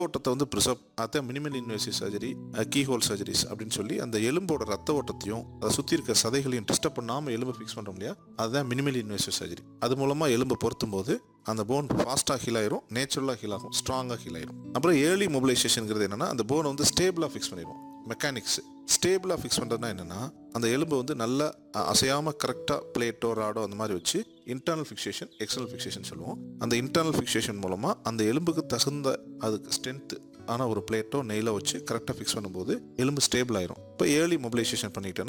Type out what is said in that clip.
ஓட்டத்தை வந்து ப்ரிசர்வ் அதான் minimal invasive surgery keyhole surgeries அப்படின்னு சொல்லி அந்த எலும்போட ரத்த ஓட்டத்தையும் அதை சுற்றி இருக்க சதைகளையும் டிஸ்டர்ப் பண்ணாமல் எலும்பை ஃபிக்ஸ் பண்ணுறோம் இல்லையா அதுதான் மினிமல் இன்வேசிவ் சர்ஜரி அது மூலமாக எலும்பை பொருத்தும் போது அந்த போன் ஃபாஸ்ட்டாக ஹீல் ஆயிரும் நேச்சுரலாக ஹீல் ஆகும் ஸ்ட்ராங்காக ஹீல் ஆயிரும் அப்புறம் ஏர்லி மொபிலைசேஷனுங்கிறது என்னன்னா அந்த போனை வந்து ஸ்டேபிளாக ஃபிக்ஸ் பண்ணிடும் மெக்கானிக்ஸ் ஸ்டேபிளாக ஃபிக்ஸ் பண்ணுறதுனா என்னென்னா அந்த எலும்பை வந்து நல்லா அ- அசையாம கரெக்டாக பிளேட்டோ ராடோ அந்த மாதிரி வச்சு இன்டர்னல் ஃபிக்சேஷன் எக்ஸ்டர்னல் ஃபிக்சேஷன் சொல்லுவோம் அந்த இன்டர்னல் ஃபிக்சேஷன் மூலமாக அந்த எலும்புக்கு தகுந்த அதுக்கு ஸ்ட்ரென்த்து ஆன ஒரு பிளேட்டோ நெயிலோ வச்சு கரெக்டாக ஃபிக்ஸ் பண்ணும்போது எலும்பு ஸ்டேபிள் ஆயிரும் இப்போ ஏர்லி மொபிலைசேஷன் பண்ணிட்டேன்னா